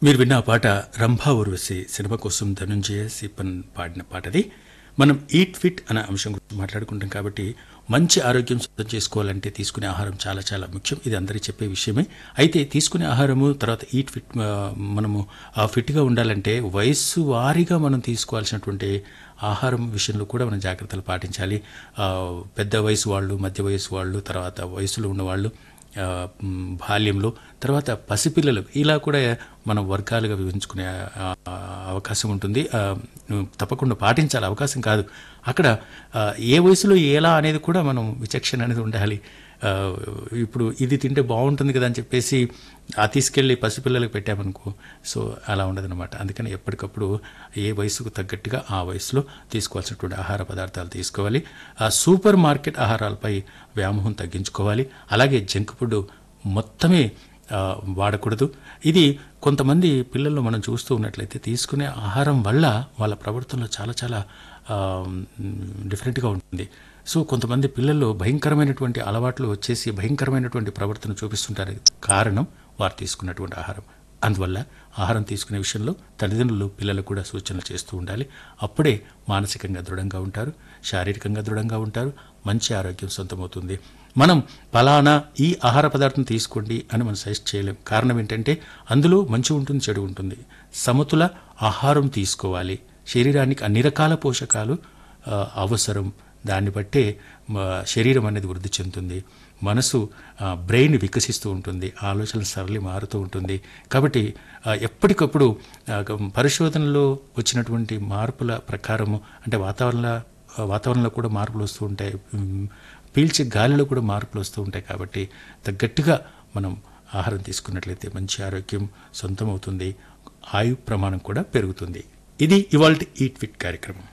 మీరు విన్న ఆ పాట రంభా ఊర్వశి సినిమా కోసం ధనుంజయ సిపన్ పాడిన పాటది మనం ఈట్ ఫిట్ అనే అంశం గురించి మాట్లాడుకుంటాం కాబట్టి మంచి ఆరోగ్యం సొంతం చేసుకోవాలంటే తీసుకునే ఆహారం చాలా చాలా ముఖ్యం ఇది అందరికీ చెప్పే విషయమే అయితే తీసుకునే ఆహారము తర్వాత ఈట్ ఫిట్ ఆ, మనము ఆ ఫిట్గా ఉండాలంటే వయస్సు వారీగా మనం తీసుకోవాల్సినటువంటి ఆహారం విషయంలో కూడా మనం జాగ్రత్తలు పాటించాలి ఆ, పెద్ద వయసు వాళ్ళు మధ్య వయసు వాళ్ళు తర్వాత వయసులో ఉన్నవాళ్ళు ఆ, మ్, బాల్యంలో తర్వాత పసిపిల్లలు ఇలా కూడా మనం వర్గాలుగా విభజించుకునే ఆ, ఆ, అవకాశం ఉంటుంది ఆ, తప్పకుండా పాటించాలి అవకాశం కాదు అక్కడ ఆ, ఏ వయసులో ఎలా అనేది కూడా మనం విచక్షణ అనేది ఉండాలి ఆ, ఇప్పుడు ఇది తింటే బాగుంటుంది కదా అని చెప్పేసి ఆ తీసుకెళ్ళి పసిపిల్లలకు పెట్టామనుకో సో అలా ఉండదన్నమాట అందుకని ఎప్పటికప్పుడు ఏ వయసుకు తగ్గట్టుగా ఆ వయసులో తీసుకోవాల్సినటువంటి ఆహార పదార్థాలు తీసుకోవాలి ఆ సూపర్ మార్కెట్ ఆహారాలపై వ్యామోహం తగ్గించుకోవాలి అలాగే జంక్ ఫుడ్ మొత్తమే ఆ, వాడకూడదు ఇది కొంతమంది పిల్లల్లో మనం చూస్తూ ఉన్నట్లయితే తీసుకునే ఆహారం వల్ల వాళ్ళ ప్రవర్తనలో చాలా చాలా ఆ, డిఫరెంట్గా ఉంటుంది సో కొంతమంది పిల్లల్లో భయంకరమైనటువంటి అలవాట్లు వచ్చేసి భయంకరమైనటువంటి ప్రవర్తన చూపిస్తుంటారు కారణం వారు తీసుకున్నటువంటి ఆహారం అందువల్ల ఆహారం తీసుకునే విషయంలో తల్లిదండ్రులు పిల్లలకు కూడా సూచనలు చేస్తూ ఉండాలి అప్పుడే మానసికంగా దృఢంగా ఉంటారు శారీరకంగా దృఢంగా ఉంటారు మంచి ఆరోగ్యం సొంతమవుతుంది మనం ఫలానా ఈ ఆహార పదార్థం తీసుకోండి అని మనం సజెస్ట్ చేయలేం కారణం ఏంటంటే అందులో మంచి ఉంటుంది చెడు ఉంటుంది సమతుల ఆహారం తీసుకోవాలి శరీరానికి అన్ని రకాల పోషకాలు ఆ, అవసరం దాన్ని బట్టే మ, శరీరం అనేది వృద్ధి చెందుతుంది మనసు ఆ, బ్రెయిన్ వికసిస్తూ ఉంటుంది ఆలోచన సరళి మారుతూ ఉంటుంది కాబట్టి ఆ, ఎప్పటికప్పుడు ఆ, గ- పరిశోధనలో వచ్చినటువంటి మార్పుల ప్రకారము అంటే వాతావరణ వాతావరణంలో కూడా మార్పులు వస్తూ ఉంటాయి ఉమ్, పీల్చే గాలిలో కూడా మార్పులు వస్తూ ఉంటాయి కాబట్టి తగ్గట్టుగా మనం ఆహారం తీసుకున్నట్లయితే మంచి ఆరోగ్యం సొంతం అవుతుంది ఆయు ప్రమాణం కూడా పెరుగుతుంది ఇది ఇవాల్టి ఈట్ ఫిట్ కార్యక్రమం